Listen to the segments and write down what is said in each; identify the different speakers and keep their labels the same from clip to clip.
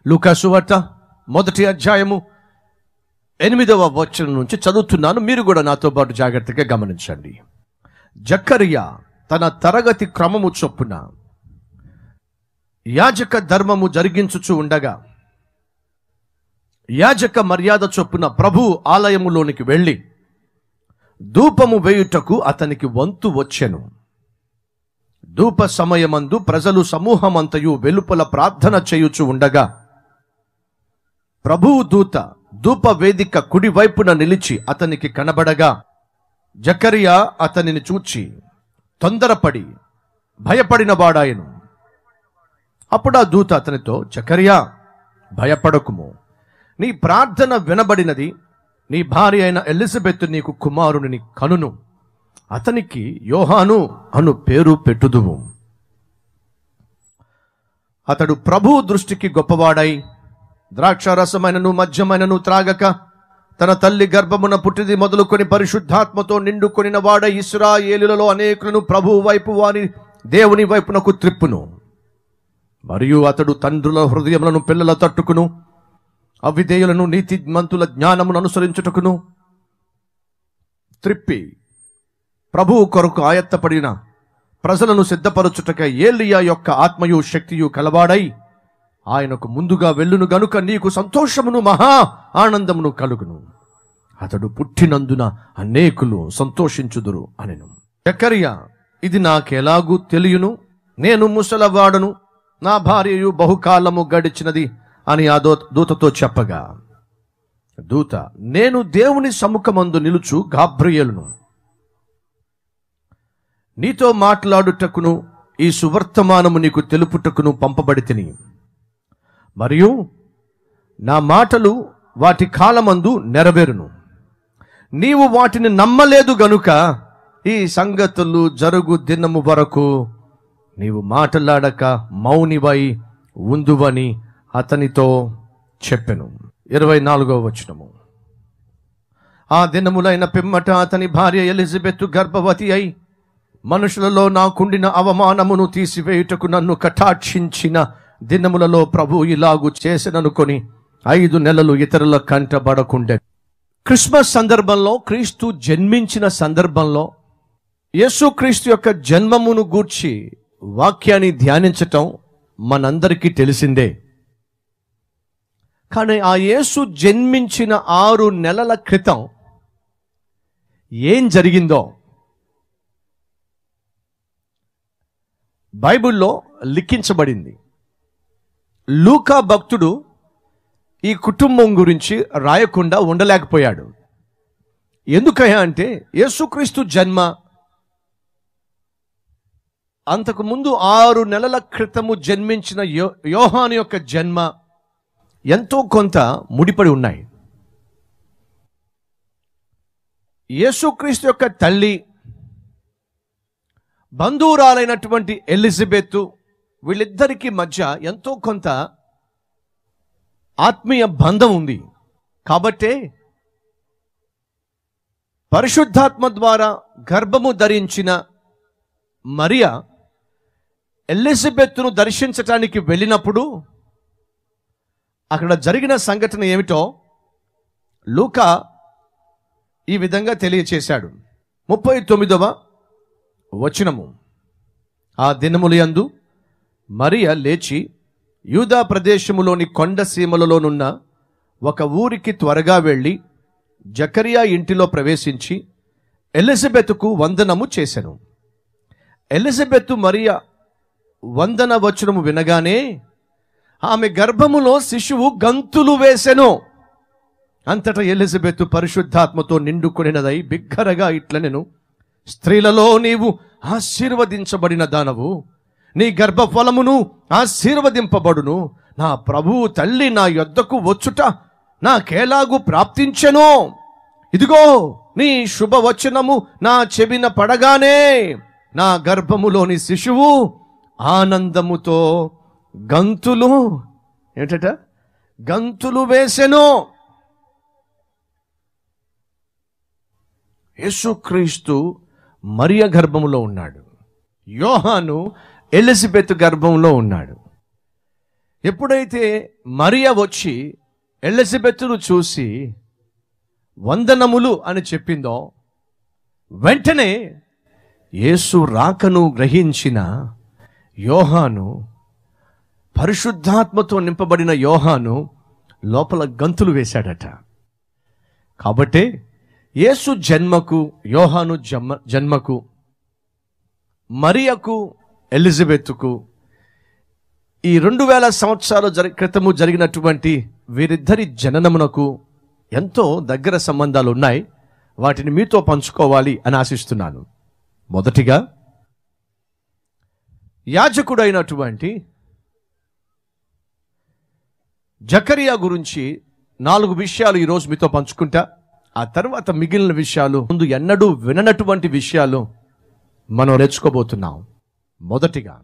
Speaker 1: లూకాసు వార్త మొదటి అధ్యాయము ఎనిమిదవ వచనం నుంచి చదువుతున్నాను మీరు కూడా నాతో పాటు జాగ్రత్తగా గమనించండి జక్కరియా తన తరగతి క్రమము చొప్పున యాజక ధర్మము జరిగించుచు ఉండగా యాజక మర్యాద చొప్పున ప్రభు ఆలయములోనికి వెళ్ళి ధూపము వేయుటకు అతనికి వంతు వచ్చెను ధూప సమయమందు ప్రజలు సమూహమంతయు వెలుపల ప్రార్థన చేయుచు ఉండగా ప్రభువు దూత ధూప వేదిక కుడి వైపున నిలిచి అతనికి కనబడగా జకరియా అతనిని చూచి తొందరపడి భయపడిన వాడాయను అప్పుడు ఆ దూత అతనితో జకరియా భయపడకుము నీ ప్రార్థన వినబడినది నీ భార్య అయిన ఎలిజబెత్ నీకు కుమారుని కనును అతనికి యోహాను అను పేరు పెట్టుదువు అతడు ప్రభు దృష్టికి గొప్పవాడై ద్రాక్షారసమైనను మద్యమైనను త్రాగక తన తల్లి గర్భమున పుట్టిది మొదలుకొని పరిశుద్ధాత్మతో నిండుకొనిన వాడ ఇస్రాయేలులలో అనేకులను ప్రభు వైపు వాని దేవుని వైపునకు త్రిప్పును మరియు అతడు తండ్రుల హృదయములను పిల్లల తట్టుకును అవిధేయులను నీతిమంతుల జ్ఞానమును అనుసరించుటకును త్రిప్పి ప్రభువు కొరకు ఆయత్తపడిన ప్రజలను సిద్ధపరచుటక ఏలియా యొక్క ఆత్మయు శక్తియు కలవాడై ఆయనకు ముందుగా వెళ్ళును గనుక నీకు సంతోషమును మహా ఆనందమును కలుగును అతడు పుట్టినందున అనేకులు సంతోషించుదురు అనెను జకరియా ఇది నాకెలాగూ తెలియను నేను ముసలవాడను నా భార్యయు బహుకాలము గడిచినది అని ఆ దూ- దూతతో చెప్పగా దూత నేను దేవుని సముఖమందు నిలుచు గాబ్రియలును నీతో మాట్లాడుటకును ఈ సువర్తమానము నీకు తెలుపుటకును పంపబడి తిని మరియు నా మాటలు వాటి కాలమందు నెరవేరును నీవు వాటిని నమ్మలేదు గనుక ఈ సంగతులు జరుగు దినము వరకు నీవు మాట్లాడక మౌనివై ఉందువని అతనితో చెప్పెను ఇరవై నాలుగవ వచనము ఆ దినములైన పిమ్మట అతని భార్య ఎలిజబెత్ గర్భవతి అయి మనుషులలో నాకుండిన అవమానమును తీసివేయుటకు నన్ను కటాక్షించిన దినములలో ప్రభు ఇలాగు చేసిననుకొని ఐదు నెలలు ఇతరుల కంటబడకుండే క్రిస్మస్ సందర్భంలో క్రీస్తు జన్మించిన సందర్భంలో యేసుక్రీస్తు యొక్క జన్మమును గూర్చి వాక్యాన్ని ధ్యానించటం మనందరికీ తెలిసిందే కానీ ఆ యేసు జన్మించిన ఆరు నెలల క్రితం ఏం జరిగిందో బైబిల్లో లిఖించబడింది లూకా భక్తుడు ఈ కుటుంబం గురించి రాయకుండా ఉండలేకపోయాడు ఎందుకయ్యా అంటే యేసుక్రీస్తు జన్మ అంతకుముందు ఆరు నెలల క్రితము జన్మించిన యో యోహాను యొక్క జన్మ ఎంతో కొంత ముడిపడి ఉన్నాయి యేసుక్రీస్తు యొక్క తల్లి బంధువురాలైనటువంటి ఎలిజబెత్ వీళ్ళిద్దరికీ మధ్య ఎంతో కొంత ఆత్మీయ బంధం ఉంది కాబట్టే పరిశుద్ధాత్మ ద్వారా గర్భము ధరించిన మరియా ఎలిజబెత్తును దర్శించటానికి వెళ్ళినప్పుడు అక్కడ జరిగిన సంఘటన ఏమిటో లూకా ఈ విధంగా తెలియచేశాడు ముప్పై తొమ్మిదవ వచనము ఆ దినములు యందు మరియ లేచి యూదా ప్రదేశములోని కొండ సీమలలోనున్న ఒక ఊరికి త్వరగా వెళ్ళి జకరియా ఇంటిలో ప్రవేశించి ఎలిజబెత్కు వందనము చేసెను ఎలిజబెత్ మరియ వందన వచనము వినగానే ఆమె గర్భములో శిశువు గంతులు వేసెను అంతటా ఎలిజబెత్ పరిశుద్ధాత్మతో నిండుకొనినదై బిగ్గరగా ఇట్లనెను స్త్రీలలో నీవు ఆశీర్వదించబడిన దానవు నీ గర్భఫలమును ఆశీర్వదింపబడును నా ప్రభువు తల్లి నా యొద్దకు వచ్చుట నాకేలాగు ప్రాప్తించెను ఇదిగో నీ శుభవచనము నా చెవిన పడగానే నా గర్భములోని శిశువు ఆనందముతో గంతులు ఏమిటట గంతులు వేసెను యేసుక్రీస్తు మరియ గర్భములో ఉన్నాడు యోహాను ఎలిజబెత్ గర్భంలో ఉన్నాడు ఎప్పుడైతే మరియ వచ్చి ఎలిజబెత్తును చూసి వందనములు అని చెప్పిందో వెంటనే యేసు రాకను గ్రహించిన యోహాను పరిశుద్ధాత్మతో నింపబడిన యోహాను లోపల గంతులు వేశాడట కాబట్టే యేసు జన్మకు యోహాను జన్మ జన్మకు మరియకు ఎలిజబెత్తుకు ఈ రెండు వేల సంవత్సరాల జరి క్రితము జరిగినటువంటి వీరిద్దరి జననమునకు ఎంతో దగ్గర సంబంధాలు ఉన్నాయి వాటిని మీతో పంచుకోవాలి అని ఆశిస్తున్నాను మొదటిగా యాజకుడైనటువంటి జకరియా గురించి నాలుగు విషయాలు ఈరోజు మీతో పంచుకుంటా ఆ తర్వాత మిగిలిన విషయాలు ముందు ఎన్నడూ విననటువంటి విషయాలు మనం నేర్చుకోబోతున్నాం మొదటిగా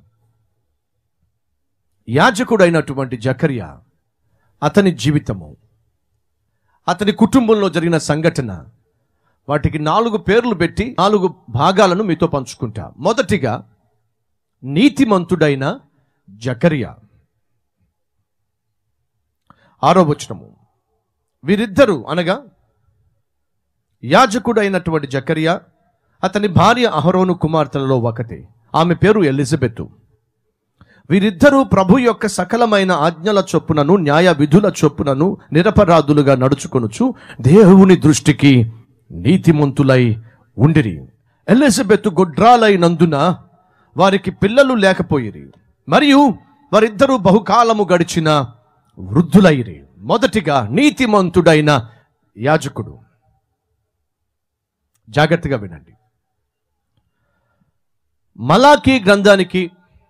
Speaker 1: యాజకుడైనటువంటి జకరియా అతని జీవితము అతని కుటుంబంలో జరిగిన సంఘటన వాటికి నాలుగు పేర్లు పెట్టి నాలుగు భాగాలను మీతో పంచుకుంటా మొదటిగా నీతిమంతుడైన జకరియా ఆరో వచనము వీరిద్దరూ అనగా యాజకుడైనటువంటి జకరియా అతని భార్య అహరోను కుమార్తెలలో ఒకటి ఆమె పేరు ఎలిజబెత్ వీరిద్దరూ ప్రభు యొక్క సకలమైన ఆజ్ఞల చొప్పునను న్యాయ విధుల చొప్పునను నిరపరాధులుగా నడుచుకొనుచు దేవుని దృష్టికి నీతిమంతులై ఉండిరి ఎలిజబెత్ గొడ్రాలైనందున వారికి పిల్లలు లేకపోయిరి మరియు వారిద్దరూ బహుకాలము గడిచిన వృద్ధులైరి మొదటిగా నీతిమంతుడైన యాజకుడు జాగ్రత్తగా వినండి మలాకీ గ్రంథానికి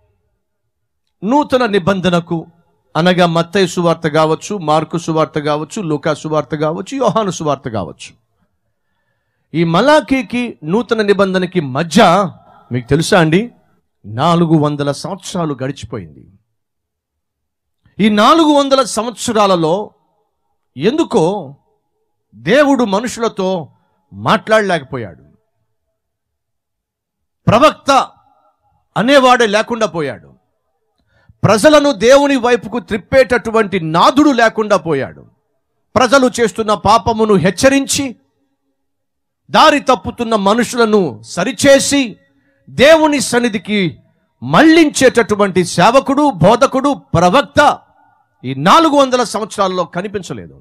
Speaker 1: నూతన నిబంధనకు అనగా మత్తయి సువార్త కావచ్చు మార్కు సువార్త కావచ్చు లూకా సువార్త కావచ్చు యోహాను సువార్త కావచ్చు ఈ మలాకీకి నూతన నిబంధనకి మధ్య మీకు తెలుసా అండి నాలుగు వందల సంవత్సరాలు గడిచిపోయింది ఈ నాలుగు వందల సంవత్సరాలలో ఎందుకో దేవుడు మనుషులతో మాట్లాడలేకపోయాడు ప్రవక్త అనేవాడే లేకుండా పోయాడు ప్రజలను దేవుని వైపుకు త్రిప్పేటటువంటి నాదుడు లేకుండా పోయాడు ప్రజలు చేస్తున్న పాపమును హెచ్చరించి దారి తప్పుతున్న మనుషులను సరిచేసి దేవుని సన్నిధికి మళ్ళించేటటువంటి సేవకుడు బోధకుడు ప్రవక్త ఈ నాలుగు వందల సంవత్సరాల్లో కనిపించలేదు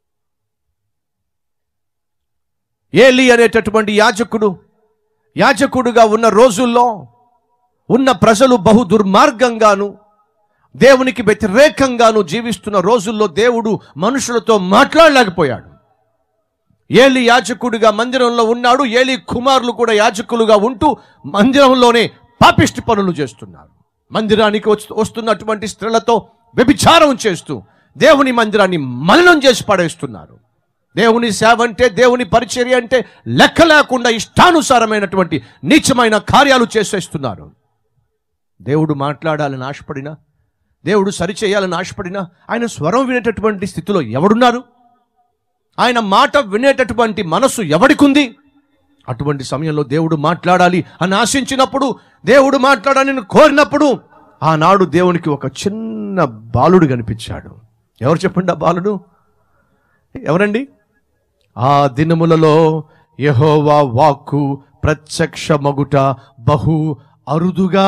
Speaker 1: ఏలి అనేటటువంటి యాజకుడు యాజకుడుగా ఉన్న రోజుల్లో ఉన్న ప్రజలు బహు దుర్మార్గంగాను దేవునికి వ్యతిరేకంగాను జీవిస్తున్న రోజుల్లో దేవుడు మనుషులతో మాట్లాడలేకపోయాడు ఏలి యాజకుడిగా మందిరంలో ఉన్నాడు ఏలి కుమారులు కూడా యాజకులుగా ఉంటూ మందిరంలోనే పాపిష్టి పనులు చేస్తున్నారు మందిరానికి వస్తు- వస్తున్నటువంటి స్త్రీలతో వ్యభిచారం చేస్తూ దేవుని మందిరాన్ని మలినం చేసి పడేస్తున్నారు దేవుని సేవ అంటే దేవుని పరిచర్య అంటే లెక్క లేకుండా ఇష్టానుసారమైనటువంటి నీచమైన కార్యాలు చేసేస్తున్నారు దేవుడు మాట్లాడాలని ఆశపడినా దేవుడు సరిచేయాలని ఆశపడినా ఆయన స్వరం వినేటటువంటి స్థితిలో ఎవడున్నారు ఆయన మాట వినేటటువంటి మనసు ఎవడికుంది అటువంటి సమయంలో దేవుడు మాట్లాడాలి అని ఆశించినప్పుడు దేవుడు మాట్లాడాలని కోరినప్పుడు ఆనాడు దేవునికి ఒక చిన్న బాలుడు కనిపించాడు ఎవరు చెప్పండి ఆ బాలుడు ఎవరండి ఆ దినములలో యెహోవా వాక్కు ప్రత్యక్ష మగుట బహు అరుదుగా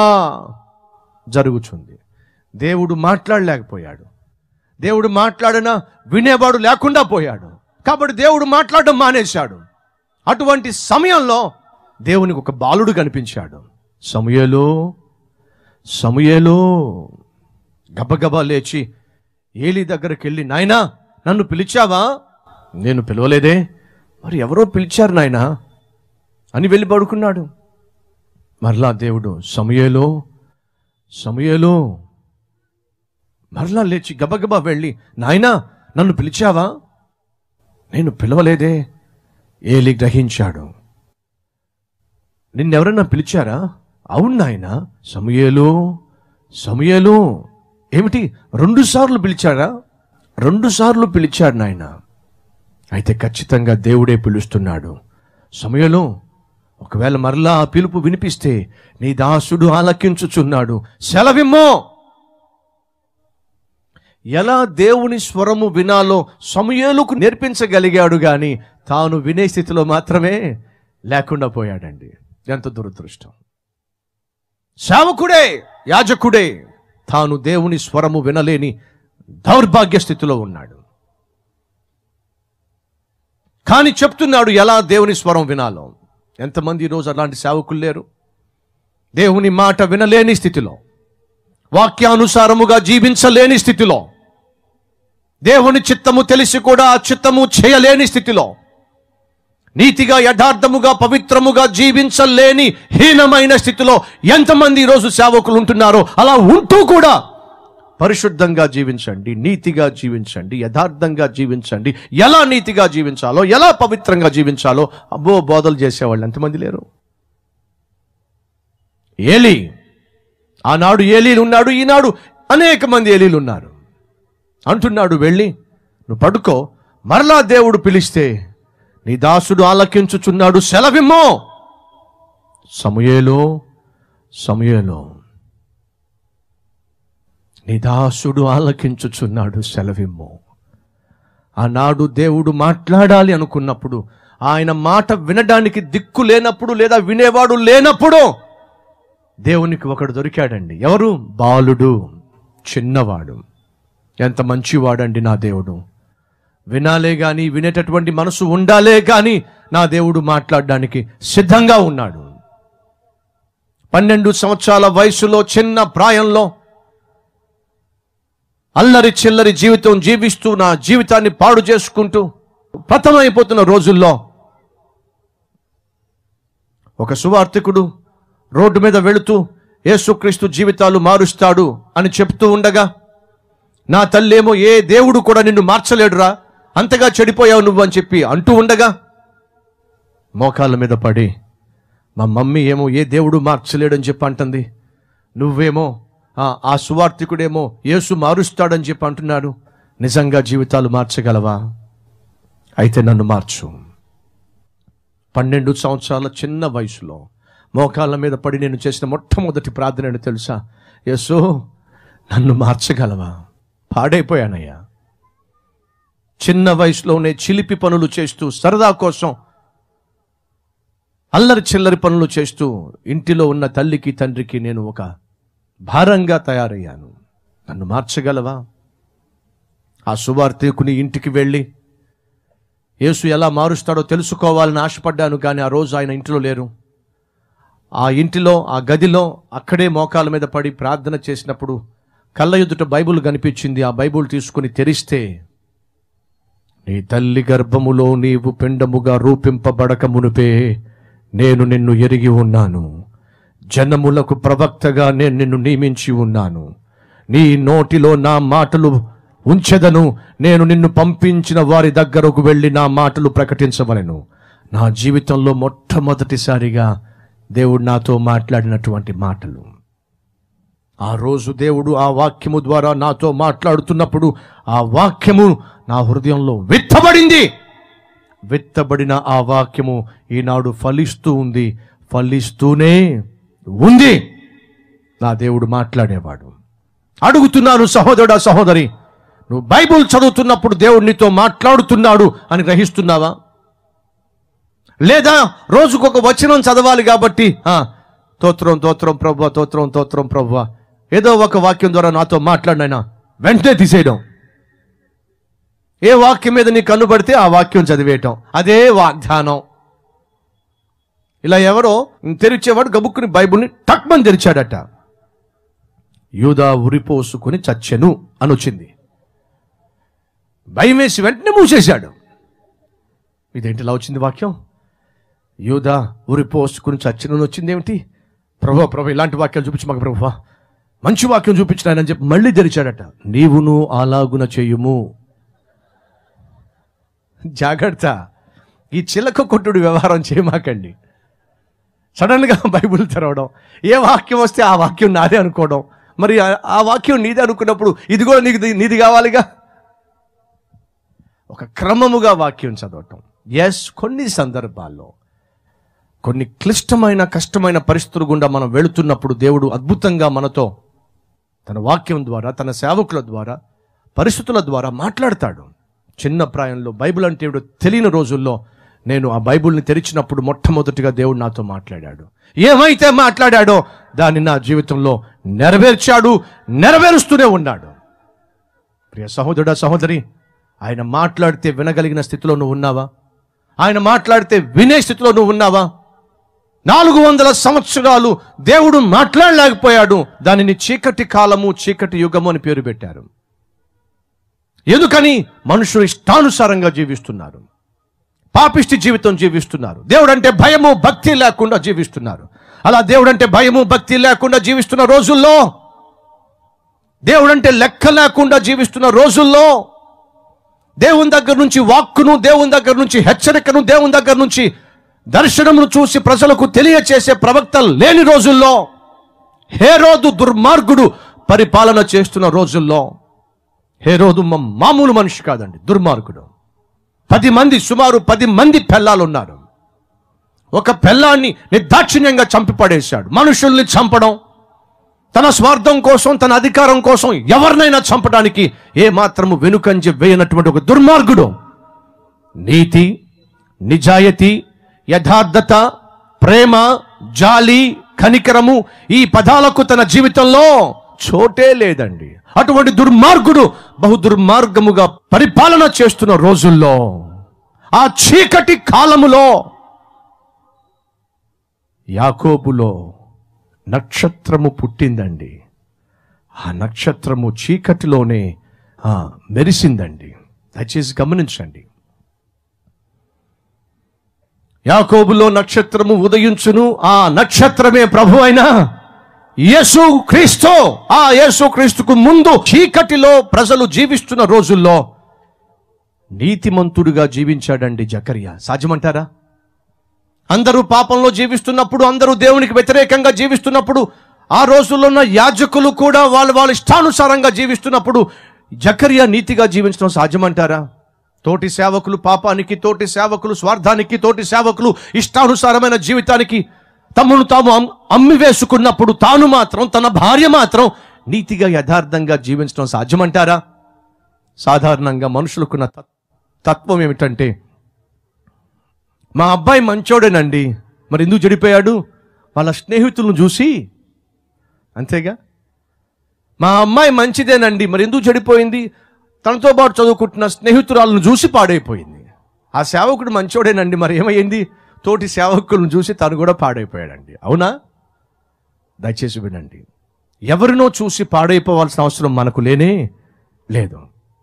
Speaker 1: జరుగుతుంది దేవుడు మాట్లాడలేకపోయాడు దేవుడు మాట్లాడినా వినేవాడు లేకుండా పోయాడు కాబట్టి దేవుడు మాట్లాడడం మానేశాడు అటువంటి సమయంలో దేవునికి ఒక బాలుడు కనిపించాడు సమయలో సమయలో గబగబా లేచి ఏలి దగ్గరికి వెళ్ళి నాయనా నన్ను పిలిచావా నేను పిలవలేదే మరి ఎవరో పిలిచారు నాయనా అని వెళ్ళి పడుకున్నాడు మరలా దేవుడు సమయలో సమయలో మరలా లేచి గబగబా వెళ్ళి నాయనా నన్ను పిలిచావా నేను పిలవలేదే ఏలి గ్రహించాడు నిన్నెవరన్నా పిలిచారా అవును నాయన సమయలు సమయలు ఏమిటి రెండు సార్లు పిలిచారా రెండు సార్లు పిలిచాడు నాయన అయితే ఖచ్చితంగా దేవుడే పిలుస్తున్నాడు సమయంలో ఒకవేళ మరలా ఆ పిలుపు వినిపిస్తే నీ దాసుడు ఆలకించుచున్నాడు సెలవిమ్మో ఎలా దేవుని స్వరము వినాలో సమయేలుకు నేర్పించగలిగాడు గాని తాను వినే స్థితిలో మాత్రమే లేకుండా పోయాడండి ఎంత దురదృష్టం సేవకుడే యాజకుడే తాను దేవుని స్వరము వినలేని దౌర్భాగ్య స్థితిలో ఉన్నాడు కానీ చెప్తున్నాడు ఎలా దేవుని స్వరం వినాలో ఎంతమంది ఈరోజు అలాంటి సేవకులు లేరు దేవుని మాట వినలేని స్థితిలో వాక్యానుసారముగా జీవించలేని స్థితిలో దేవుని చిత్తము తెలిసి కూడా ఆ చిత్తము చేయలేని స్థితిలో నీతిగా యథార్థముగా పవిత్రముగా జీవించలేని హీనమైన స్థితిలో ఎంతమంది ఈరోజు సేవకులు ఉంటున్నారో అలా ఉంటూ కూడా పరిశుద్ధంగా జీవించండి నీతిగా జీవించండి యథార్థంగా జీవించండి ఎలా నీతిగా జీవించాలో ఎలా పవిత్రంగా జీవించాలో అబ్బో బోధలు చేసేవాళ్ళు ఎంతమంది లేరు ఏలి ఆనాడు ఏలీలు ఉన్నాడు ఈనాడు అనేక మంది ఏలీలు ఉన్నారు అంటున్నాడు వెళ్ళి నువ్వు పడుకో మరలా దేవుడు పిలిస్తే నీ దాసుడు ఆలకించుచున్నాడు సెలవిమ్మో సమయేలో సమయేలో నీ దాసుడు ఆలకించుచున్నాడు సెలవిమ్మో ఆనాడు దేవుడు మాట్లాడాలి అనుకున్నప్పుడు ఆయన మాట వినడానికి దిక్కు లేనప్పుడు లేదా వినేవాడు లేనప్పుడు దేవునికి ఒకడు దొరికాడండి ఎవరు బాలుడు చిన్నవాడు ఎంత మంచివాడండి నా దేవుడు వినాలే గాని వినేటటువంటి మనసు ఉండాలే గాని నా దేవుడు మాట్లాడడానికి సిద్ధంగా ఉన్నాడు పన్నెండు సంవత్సరాల వయసులో చిన్న ప్రాయంలో అల్లరి చిల్లరి జీవితం జీవిస్తూ నా జీవితాన్ని పాడు చేసుకుంటూ పతమైపోతున్న రోజుల్లో ఒక సువార్థికుడు రోడ్డు మీద వెళుతూ యేసుక్రీస్తు జీవితాలు మారుస్తాడు అని చెప్తూ ఉండగా నా తల్లేమో ఏ దేవుడు కూడా నిన్ను మార్చలేడురా అంతగా చెడిపోయావు నువ్వు అని చెప్పి అంటూ ఉండగా మోకాళ్ళ మీద పడి మా మమ్మీ ఏమో ఏ దేవుడు మార్చలేడని చెప్పి అంటుంది నువ్వేమో ఆ, ఆ సువార్థికుడేమో యేసు మారుస్తాడని చెప్పి అంటున్నాడు నిజంగా జీవితాలు మార్చగలవా అయితే నన్ను మార్చు పన్నెండు సంవత్సరాల చిన్న వయసులో మోకాళ్ళ మీద పడి నేను చేసిన మొట్టమొదటి ప్రార్థన ఏంటో తెలుసా యేసు నన్ను మార్చగలవా పాడైపోయానయ్యా చిన్న వయసులోనే చిలిపి పనులు చేస్తూ సరదా కోసం అల్లరి చిల్లరి పనులు చేస్తూ ఇంటిలో ఉన్న తల్లికి తండ్రికి నేను ఒక భారంగా తయారయ్యాను నన్ను మార్చగలవా ఆ సువార్తీకుని ఇంటికి వెళ్ళి యేసు ఎలా మారుస్తాడో తెలుసుకోవాలని ఆశపడ్డాను కానీ ఆ రోజు ఆయన ఇంటిలో లేరు ఆ ఇంటిలో ఆ గదిలో అక్కడే మోకాల మీద పడి ప్రార్థన చేసినప్పుడు కళ్ళ ఎదుట బైబుల్ కనిపించింది ఆ బైబుల్ తీసుకుని తెరిస్తే నీ తల్లి గర్భములో నీవు పిండముగా రూపింపబడక మునుపే నేను నిన్ను ఎరిగి ఉన్నాను జనములకు ప్రవక్తగా నేను నిన్ను నియమించి ఉన్నాను నీ నోటిలో నా మాటలు ఉంచెదను నేను నిన్ను పంపించిన వారి దగ్గరకు వెళ్ళి నా మాటలు ప్రకటించవలెను నా జీవితంలో మొట్టమొదటిసారిగా దేవుడు నాతో మాట్లాడినటువంటి మాటలు ఆ రోజు దేవుడు ఆ వాక్యము ద్వారా నాతో మాట్లాడుతున్నప్పుడు ఆ వాక్యము నా హృదయంలో విత్తబడింది విత్తబడిన ఆ వాక్యము ఈనాడు ఫలిస్తూ ఉంది ఫలిస్తూనే ఉంది నా దేవుడు మాట్లాడేవాడు అడుగుతున్నాను సహోదరుడా సహోదరి నువ్వు బైబుల్ చదువుతున్నప్పుడు దేవుడు నీతో మాట్లాడుతున్నాడు అని గ్రహిస్తున్నావా లేదా రోజుకొక వచనం చదవాలి కాబట్టి ఆ, తోత్రం తోత్రం ప్రభు తోత్రం తోత్రం ప్రభు ఏదో ఒక వాక్యం ద్వారా నాతో మాట్లాడినైనా వెంటనే తీసేయడం ఏ వాక్యం మీద నీకు కనుబడితే ఆ వాక్యం చదివేయటం అదే వాగ్దానం ఇలా ఎవరో తెరిచేవాడు గబుక్కుని బైబుల్ని టక్మని తెరిచాడట యూదా ఉరిపోసుకుని చచ్చెను అని వచ్చింది భయం వేసి వెంటనే మూసేశాడు ఇదేంటి ఇలా వచ్చింది వాక్యం యూదా ఉరిపోసుకుని చచ్చెను అని వచ్చింది ఏమిటి ప్రభు ప్రభు ఇలాంటి వాక్యాలు చూపించు మాకు ప్రభు మంచి వాక్యం చూపించినాయని చెప్పి మళ్ళీ తెరిచాడట నీవును అలాగున చెయ్యుము జాగ్రత్త ఈ చిలక కొట్టుడు వ్యవహారం చేయమాకండి సడన్గా బైబిల్ తెరవడం ఏ వాక్యం వస్తే ఆ వాక్యం నాదే అనుకోవడం మరి ఆ- ఆ వాక్యం నీదే అనుకున్నప్పుడు ఇది కూడా నీకు నీది కావాలిగా ఒక క్రమముగా వాక్యం చదవటం ఎస్ కొన్ని సందర్భాల్లో కొన్ని క్లిష్టమైన కష్టమైన పరిస్థితులు గుండా మనం వెళుతున్నప్పుడు దేవుడు అద్భుతంగా మనతో తన వాక్యం ద్వారా తన సేవకుల ద్వారా పరిస్థితుల ద్వారా మాట్లాడతాడు చిన్న ప్రాయంలో బైబిల్ అంటే ఏమిటో తెలియని రోజుల్లో నేను ఆ బైబిల్ని తెరిచినప్పుడు మొట్టమొదటిగా దేవుడు నాతో మాట్లాడాడు ఏమైతే మాట్లాడాడో దాన్ని నా జీవితంలో నెరవేర్చాడు నెరవేరుస్తూనే ఉన్నాడు ప్రియ సహోదరుడా సహోదరి ఆయన మాట్లాడితే వినగలిగిన స్థితిలో నువ్వు ఉన్నావా ఆయన మాట్లాడితే వినే స్థితిలో నువ్వు ఉన్నావా నాలుగు వందల సంవత్సరాలు దేవుడు మాట్లాడలేకపోయాడు దానిని చీకటి కాలము చీకటి యుగము అని పేరు పెట్టారు ఎందుకని మనుషులు ఇష్టానుసారంగా జీవిస్తున్నారు పాపిష్టి జీవితం జీవిస్తున్నారు దేవుడు అంటే భయము భక్తి లేకుండా జీవిస్తున్నారు అలా దేవుడు అంటే భయము భక్తి లేకుండా జీవిస్తున్న రోజుల్లో దేవుడు అంటే లెక్క లేకుండా జీవిస్తున్న రోజుల్లో దేవుని దగ్గర నుంచి వాక్కును దేవుని దగ్గర నుంచి హెచ్చరికను దేవుని దగ్గర నుంచి దర్శనమును చూసి ప్రజలకు తెలియచేసే ప్రవక్త లేని రోజుల్లో హేరోదు దుర్మార్గుడు పరిపాలన చేస్తున్న రోజుల్లో హేరోదు మా- మామూలు మనిషి కాదండి దుర్మార్గుడు పది మంది సుమారు పది మంది పెళ్ళాలు ఉన్నారు ఒక పెళ్ళాన్ని నిర్దాక్షిణ్యంగా చంపి పడేశాడు మనుషుల్ని చంపడం తన స్వార్థం కోసం తన అధికారం కోసం ఎవరినైనా చంపడానికి ఏ మాత్రము వెనుకంజ వేయనటువంటి ఒక దుర్మార్గుడు నీతి నిజాయితీ యథార్థత ప్రేమ జాలి కనికరము ఈ పదాలకు తన జీవితంలో చోటే లేదండి అటువంటి దుర్మార్గుడు బహు దుర్మార్గముగా పరిపాలన చేస్తున్న రోజుల్లో ఆ చీకటి కాలములో యాకోబులో నక్షత్రము పుట్టిందండి ఆ నక్షత్రము చీకటిలోనే ఆ, మెరిసిందండి దయచేసి గమనించండి యాకోబులో నక్షత్రము ఉదయించును ఆ నక్షత్రమే ప్రభు అయిన యేసు క్రీస్తు ఆ యేసు క్రీస్తుకు ముందు చీకటిలో ప్రజలు జీవిస్తున్న రోజుల్లో నీతిమంతుడుగా జీవించాడండి జకరియా సాధ్యమంటారా అందరూ పాపంలో జీవిస్తున్నప్పుడు అందరూ దేవునికి వ్యతిరేకంగా జీవిస్తున్నప్పుడు ఆ రోజుల్లో ఉన్న యాజకులు కూడా వాళ్ళు వాళ్ళ ఇష్టానుసారంగా జీవిస్తున్నప్పుడు జకరియా నీతిగా జీవించడం సాధ్యమంటారా తోటి సేవకులు పాపానికి తోటి సేవకులు స్వార్థానికి తోటి సేవకులు ఇష్టానుసారమైన జీవితానికి తమను తాము అమ్- అమ్మి వేసుకున్నప్పుడు తాను మాత్రం తన భార్య మాత్రం నీతిగా యథార్థంగా జీవించడం సాధ్యమంటారా సాధారణంగా మనుషులకున్న తత్- తత్వం ఏమిటంటే మా అబ్బాయి మంచోడేనండి మరి ఎందుకు చెడిపోయాడు వాళ్ళ స్నేహితులను చూసి అంతేగా మా అమ్మాయి మంచిదేనండి మరి ఎందుకు చెడిపోయింది తనతో పాటు చదువుకుంటున్న స్నేహితురాలను చూసి పాడైపోయింది ఆ సేవకుడు మంచోడేనండి మరి ఏమైంది తోటి సేవకులను చూసి తను కూడా పాడైపోయాడండి అవునా దయచేసి వినండి ఎవరినో చూసి పాడైపోవాల్సిన అవసరం మనకు లేనే లేదు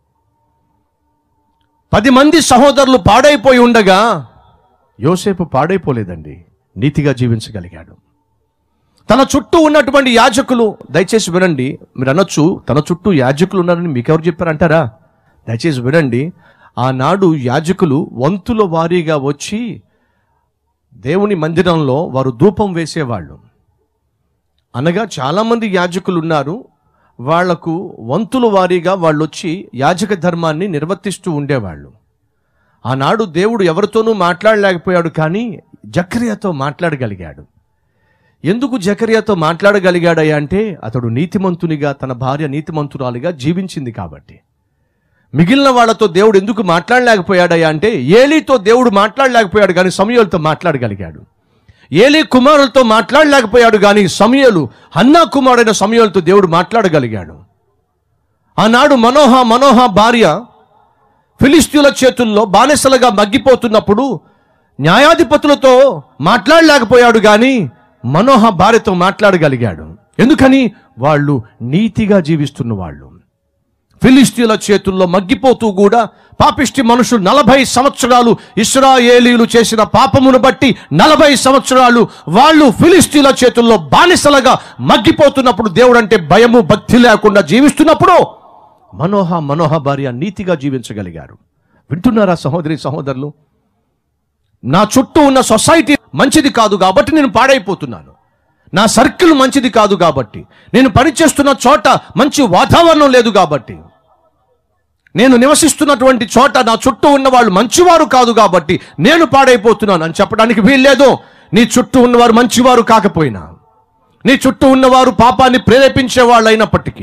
Speaker 1: పది మంది సహోదరులు పాడైపోయి ఉండగా యోసేపు పాడైపోలేదండి నీతిగా జీవించగలిగాడు తన చుట్టూ ఉన్నటువంటి యాజకులు దయచేసి వినండి మీరు అనొచ్చు తన చుట్టూ యాజకులు ఉన్నారని మీకెవరు చెప్పారంటారా దయచేసి వినండి ఆనాడు యాజకులు వంతుల వారీగా వచ్చి దేవుని మందిరంలో వారు ధూపం వేసేవాళ్ళు అనగా చాలామంది యాజకులు ఉన్నారు వాళ్లకు వంతుల వారీగా వాళ్ళు వచ్చి యాజక ధర్మాన్ని నిర్వర్తిస్తూ ఉండేవాళ్ళు ఆనాడు దేవుడు ఎవరితోనూ మాట్లాడలేకపోయాడు కానీ జకర్యాతో మాట్లాడగలిగాడు ఎందుకు జకర్యాతో మాట్లాడగలిగాడయ్యా అంటే అతడు నీతిమంతునిగా తన భార్య నీతిమంతురాలిగా జీవించింది కాబట్టి మిగిలిన వాళ్ళతో దేవుడు ఎందుకు మాట్లాడలేకపోయాడయ్యా అంటే ఏలీతో దేవుడు మాట్లాడలేకపోయాడు కానీ సమయాలతో మాట్లాడగలిగాడు ఏలీ కుమారులతో మాట్లాడలేకపోయాడు కానీ సమయలు హన్నా కుమారుడైన సమయాలతో దేవుడు మాట్లాడగలిగాడు ఆనాడు మనోహ మనోహ భార్య ఫిలిస్తీన్ల చేతుల్లో బానిసలుగా మగ్గిపోతున్నప్పుడు న్యాయాధిపతులతో మాట్లాడలేకపోయాడు కానీ మనోహ భార్యతో మాట్లాడగలిగాడు ఎందుకని వాళ్ళు నీతిగా జీవిస్తున్న వాళ్ళు ఫిలిస్తీన్ల చేతుల్లో మగ్గిపోతూ కూడా పాపిష్టి మనుషులు నలభై సంవత్సరాలు ఇస్రాయేలీలు చేసిన పాపమును బట్టి నలభై సంవత్సరాలు వాళ్ళు ఫిలిస్తీన్ల చేతుల్లో బానిసలుగా మగ్గిపోతున్నప్పుడు దేవుడు అంటే భయము భక్తి లేకుండా జీవిస్తున్నప్పుడు మనోహ మనోహ భార్య నీతిగా జీవించగలిగారు వింటున్నారా సహోదరి సహోదరులు నా చుట్టూ ఉన్న సొసైటీ మంచిది కాదు కాబట్టి నేను పాడైపోతున్నాను నా సర్కిల్ మంచిది కాదు కాబట్టి నేను పనిచేస్తున్న చోట మంచి వాతావరణం లేదు కాబట్టి నేను నివసిస్తున్నటువంటి చోట నా చుట్టూ ఉన్న వాళ్ళు మంచివారు కాదు కాబట్టి నేను పాడైపోతున్నాను అని చెప్పడానికి వీల్లేదు నీ చుట్టూ ఉన్నవారు మంచివారు కాకపోయినా నీ చుట్టూ ఉన్నవారు పాపాన్ని ప్రేరేపించే వాళ్ళు అయినప్పటికీ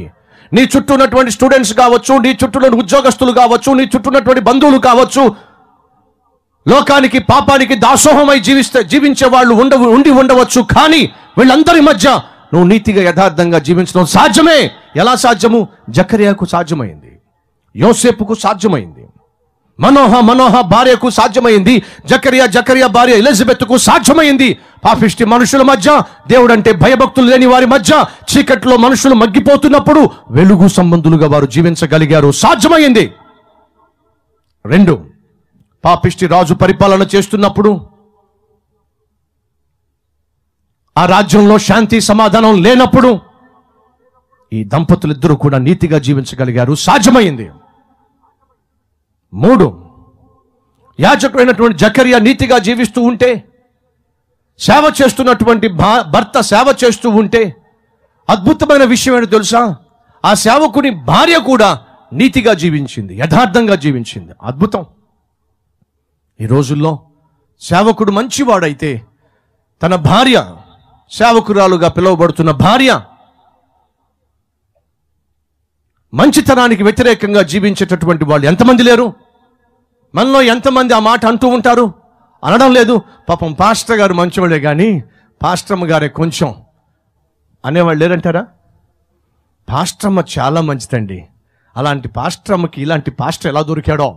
Speaker 1: నీ చుట్టూ ఉన్నటువంటి స్టూడెంట్స్ కావచ్చు నీ చుట్టూ ఉన్న ఉద్యోగస్తులు కావచ్చు నీ చుట్టూ ఉన్నటువంటి బంధువులు కావచ్చు లోకానికి పాపానికి దాసోహమై జీవిస్తే జీవించే వాళ్ళు ఉండ ఉండి ఉండవచ్చు కానీ వీళ్ళందరి మధ్య నువ్వు నీతిగా యథార్థంగా జీవించడం సాధ్యమే ఎలా సాధ్యము జకర్యాకు సాధ్యమైంది యోసేపుకు సాధ్యమైంది మనోహ మనోహ భార్యకు సాధ్యమైంది జకరియా జకరియా భార్య ఎలిజబెత్కు సాధ్యమైంది పాపిష్టి మనుషుల మధ్య దేవుడంటే భయభక్తులు లేని వారి మధ్య చీకట్లో మనుషులు మగ్గిపోతున్నప్పుడు వెలుగు సంబంధులుగా వారు జీవించగలిగారు సాధ్యమైంది రెండు పాపిష్టి రాజు పరిపాలన చేస్తున్నప్పుడు ఆ రాజ్యంలో శాంతి సమాధానం లేనప్పుడు ఈ దంపతులిద్దరూ కూడా నీతిగా జీవించగలిగారు సాధ్యమైంది మూడు యాజకుడైనటువంటి జకరియా నీతిగా జీవిస్తూ ఉంటే సేవ చేస్తున్నటువంటి భా- భర్త సేవ చేస్తూ ఉంటే అద్భుతమైన విషయం ఏంటో తెలుసా ఆ సేవకుని భార్య కూడా నీతిగా జీవించింది యథార్థంగా జీవించింది అద్భుతం ఈ రోజుల్లో సేవకుడు మంచివాడైతే తన భార్య సేవకురాలుగా పిలువబడుతున్న భార్య మంచితనానికి వ్యతిరేకంగా జీవించేటటువంటి వాళ్ళు ఎంతమంది లేరు మనలో ఎంతమంది ఆ మాట అంటూ ఉంటారు అనడం లేదు పాపం పాస్టర్ గారు మంచివాళ్ళే కానీ పాస్టర్మ గారే కొంచెం అనేవాళ్ళు లేరంటారా పాస్టర్మ చాలా మంచిదండి అలాంటి పాస్టర్మకి ఇలాంటి పాస్టర్ ఎలా దొరికాడో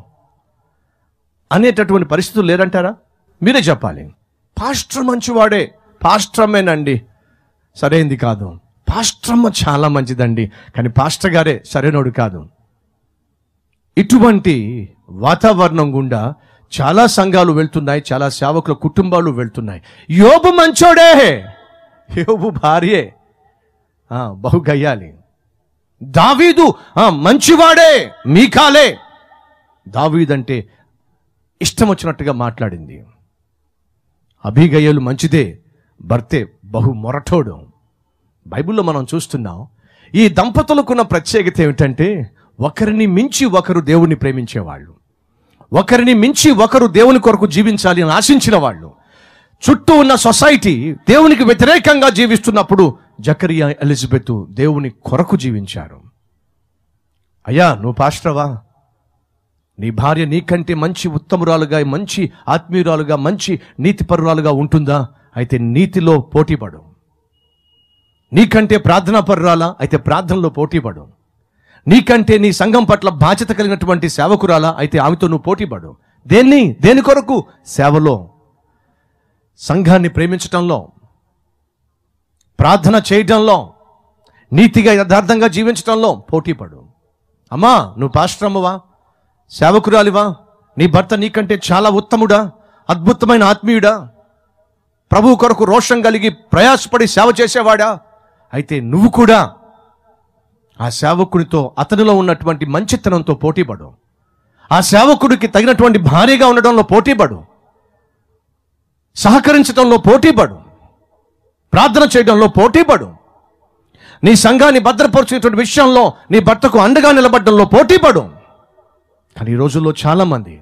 Speaker 1: అనేటటువంటి పరిస్థితులు లేరంటారా మీరే చెప్పాలి పాస్టర్ మంచివాడే పాస్టర్మేనండి సరైంది కాదు పాస్టర్మ చాలా మంచిదండి కానీ పాస్టర్ గారే సరైనోడు కాదు ఇటువంటి వాతావరణం గుండా చాలా సంఘాలు వెళ్తున్నాయి చాలా సేవకుల కుటుంబాలు వెళ్తున్నాయి యోబు మంచోడే యోబు భార్యే ఆ, బహు గయ్యాలి దావీదు ఆ, మంచివాడే మీకాలే దావీదంటే ఇష్టం వచ్చినట్టుగా మాట్లాడింది అభిగయ్యలు మంచిదే భర్తే బహు మొరటోడు బైబిల్లో మనం చూస్తున్నాం ఈ దంపతులకున్న ప్రత్యేకత ఏమిటంటే ఒకరిని మించి ఒకరు దేవుని ప్రేమించేవాళ్ళు ఒకరిని మించి ఒకరు దేవుని కొరకు జీవించాలి అని ఆశించిన వాళ్ళు చుట్టూ ఉన్న సొసైటీ దేవునికి వ్యతిరేకంగా జీవిస్తున్నప్పుడు జకరియా ఎలిజబెత్ దేవుని కొరకు జీవించారు అయ్యా నువ్వు పాస్టర్వా నీ భార్య నీకంటే మంచి ఉత్తమురాలుగా మంచి ఆత్మీయురాలుగా మంచి నీతిపరురాలుగా ఉంటుందా అయితే నీతిలో పోటీపడు నీకంటే ప్రార్థనా పరురాలా అయితే ప్రార్థనలో పోటీపడు నీకంటే నీ సంఘం పట్ల బాధ్యత కలిగినటువంటి సేవకురాలా అయితే ఆమెతో నువ్వు పోటీపడు దేన్ని దేని కొరకు సేవలో సంఘాన్ని ప్రేమించటంలో ప్రార్థన చేయటంలో నీతిగా యథార్థంగా జీవించటంలో పోటీపడు అమ్మా నువ్వు పాశ్రమవా సేవకురాలివా నీ భర్త నీకంటే చాలా ఉత్తముడా అద్భుతమైన ఆత్మీయుడా ప్రభు కొరకు రోషం కలిగి ప్రయాసపడి సేవ చేసేవాడా అయితే నువ్వు కూడా ఆ సేవకునితో అతనిలో ఉన్నటువంటి మంచితనంతో పోటీపడు ఆ సేవకుడికి తగినటువంటి భార్యగా ఉండడంలో పోటీపడు సహకరించడంలో పోటీపడు ప్రార్థన చేయడంలో పోటీపడు నీ సంఘాన్ని భద్రపరుచుకునేటువంటి విషయంలో నీ భర్తకు అండగా నిలబడడంలో పోటీపడు కానీ ఈ రోజుల్లో చాలామంది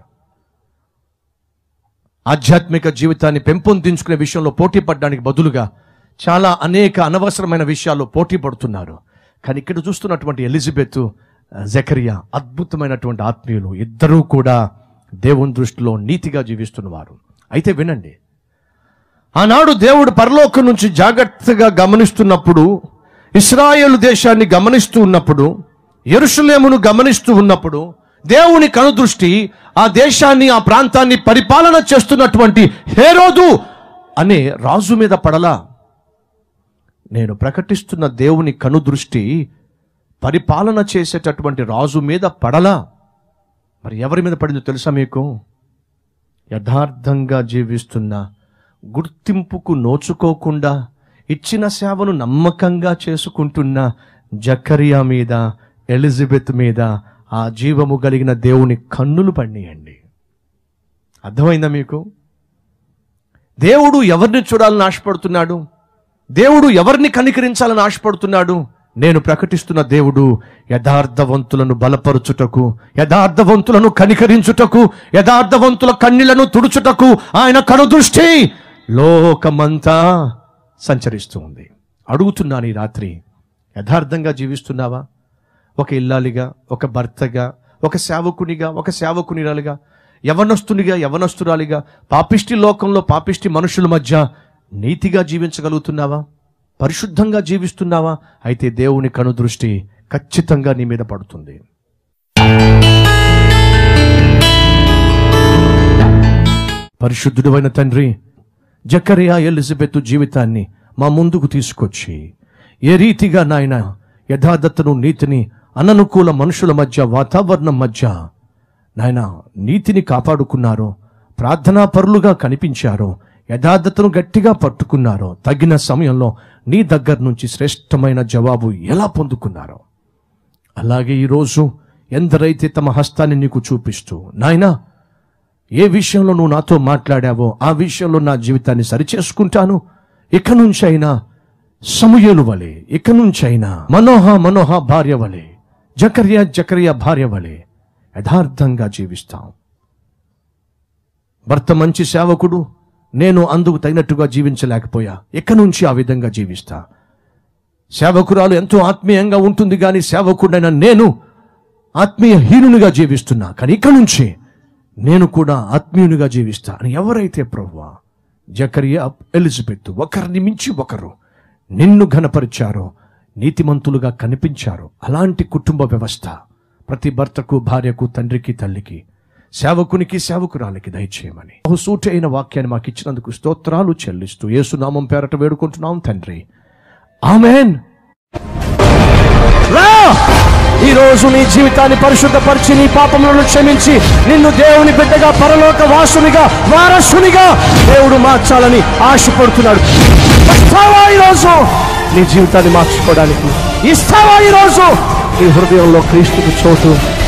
Speaker 1: ఆధ్యాత్మిక జీవితాన్ని పెంపొందించుకునే విషయంలో పోటీ పడడానికి బదులుగా చాలా అనేక అనవసరమైన విషయాల్లో పోటీ పడుతున్నారు కానీ ఇక్కడ చూస్తున్నటువంటి ఎలిజబెత్ జకరియా అద్భుతమైనటువంటి ఆత్మీయులు ఇద్దరూ కూడా దేవుని దృష్టిలో నీతిగా జీవిస్తున్నవారు అయితే వినండి ఆనాడు దేవుడు పరలోకం నుంచి జాగ్రత్తగా గమనిస్తున్నప్పుడు ఇస్రాయేల్ దేశాన్ని గమనిస్తూ ఉన్నప్పుడు యెరూషలేమును గమనిస్తూ ఉన్నప్పుడు దేవుని కనుదృష్టి ఆ దేశాన్ని ఆ ప్రాంతాన్ని పరిపాలన చేస్తున్నటువంటి హేరోదు అనే రాజు మీద పడలా నేను ప్రకటిస్తున్న దేవుని కనుదృష్టి పరిపాలన చేసేటటువంటి రాజు మీద పడలా మరి ఎవరి మీద పడిందో తెలుసా మీకు యథార్థంగా జీవిస్తున్న గుర్తింపుకు నోచుకోకుండా ఇచ్చిన సేవను నమ్మకంగా చేసుకుంటున్న జకరియా మీద ఎలిజబెత్ మీద ఆ జీవము కలిగిన దేవుని కన్నులు పండియండి అర్థమైందా మీకు దేవుడు ఎవరిని చూడాలని ఆశపడుతున్నాడు దేవుడు ఎవరిని కనికరించాలని ఆశపడుతున్నాడు నేను ప్రకటిస్తున్న దేవుడు యథార్థవంతులను బలపరుచుటకు యథార్థవంతులను కనికరించుటకు యథార్థవంతుల కన్నీళ్లను తుడుచుటకు ఆయన కనుదృష్టి లోకమంతా సంచరిస్తూ ఉంది అడుగుతున్నాను ఈ రాత్రి యథార్థంగా జీవిస్తున్నావా ఒక ఇల్లాలిగా ఒక భర్తగా ఒక సేవకునిగా ఒక సేవకునిరాలిగా యవనస్తునిగా యవనస్తురాలిగా పాపిష్టి లోకంలో పాపిష్టి మనుషుల మధ్య నీతిగా జీవించగలుగుతున్నావా పరిశుద్ధంగా జీవిస్తున్నావా అయితే దేవుని కనుదృష్టి ఖచ్చితంగా నీ మీద పడుతుంది పరిశుద్ధుడైన తండ్రి జకరియా ఎలిజబెత్ జీవితాన్ని మా ముందుకు తీసుకొచ్చి ఏ రీతిగా నాయన యథార్థతను నీతిని అననుకూల మనుషుల మధ్య వాతావరణం మధ్య నాయన నీతిని కాపాడుకున్నారో ప్రార్థనా పరులుగా కనిపించారో యథార్థతను గట్టిగా పట్టుకున్నారో తగిన సమయంలో నీ దగ్గర నుంచి శ్రేష్టమైన జవాబు ఎలా పొందుకున్నారో అలాగే ఈరోజు ఎందరైతే తమ హస్తాన్ని నీకు చూపిస్తూ నాయనా ఏ విషయంలో నువ్వు నాతో మాట్లాడావో ఆ విషయంలో నా జీవితాన్ని సరిచేసుకుంటాను ఇక నుంచి అయినా సమూయేలు వలె ఇక నుంచి అయినా మనోహ మనోహ భార్య వలె జకర్య జకర్య భార్య వలె యథార్థంగా జీవిస్తాం భర్త మంచి సేవకుడు నేను అందుకు తగినట్టుగా జీవించలేకపోయా ఇక నుంచి ఆ విధంగా జీవిస్తా సేవకురాలు ఎంతో ఆత్మీయంగా ఉంటుంది కానీ సేవకుడైన నేను ఆత్మీయ హీనునిగా జీవిస్తున్నా కానీ ఇక నుంచి నేను కూడా ఆత్మీయునిగా జీవిస్తా అని ఎవరైతే ప్రభువా జకరియా ఎలిజబెత్ ఒకరిని మించి ఒకరు నిన్ను ఘనపరిచారో నీతిమంతులుగా కనిపించారు అలాంటి కుటుంబ వ్యవస్థ ప్రతి భర్తకు భార్యకు తండ్రికి తల్లికి సేవకునికి సేవకురాలికి దయచేయమని బహు సూటైన వాక్యాన్ని మాకు ఇచ్చినందుకు స్తోత్రాలు చెల్లిస్తూ యేసునామం పేరట వేడుకుంటున్నాం తండ్రి ఆమెన్ రా ఈ రోజు నీ జీవితాన్ని పరిశుద్ధపరిచి నీ పాపములను క్షమించి నిన్ను దేవుని బిడ్డగా పరలోక వాసునిగా వారసునిగా దేవుడు మార్చాలని ఆశపడుతున్నాడు వస్తావా ఈరోజు నీ జీవితాన్ని మార్చుకోవడానికి ఇస్తావా ఈరోజు నీ హృదయంలో క్రీస్తుకు చోటు